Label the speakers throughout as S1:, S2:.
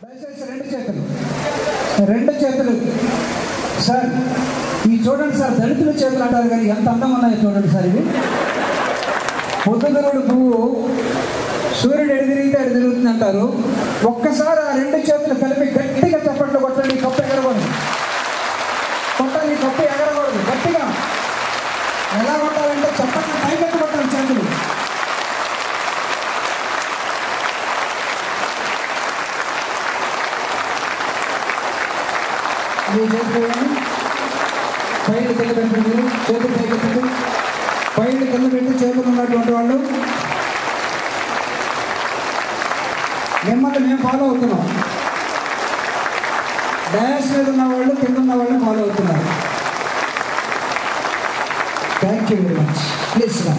S1: దయచేసి రెండు చేతులు రెండు చేతులు సార్ ఈ చూడండి సార్ దళితుల చేతులు అంటారు కానీ ఎంత అందంగా ఉన్నాయో చూడండి సార్ ఇవి పొద్దుగరుడు పువ్వు సూర్యుడు ఎడు తిరిగితే ఎడు తిరుగుతుంది అంటారు ఒక్కసారి ఆ రెండు చేతులు కలిపి గట్టిగా చప్పట్లు కొట్టండి ఈ కప్పు ఎగరకూడదు కొట్టాలి ఈ కప్పు ఎగరకూడదు గట్టిగా ఎలా కొట్టాలంటే చప్పట్లు పైకెత్తి కొట్టాలి చేతులు మీ చేతులు వేయండి. పైన కింద పెట్టండి చేతులు పైకెత్తండి పైన కింద పెట్టి చేతులు ఉన్నటువంటి వాళ్ళు మిమ్మల్ని మేము ఫాలో అవుతున్నాం డయాస్ మీద ఉన్న వాళ్ళు కింద ఉన్న వాళ్ళు ఫాలో అవుతున్నారు thank you very much please రా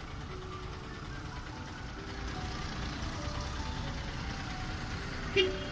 S2: Thank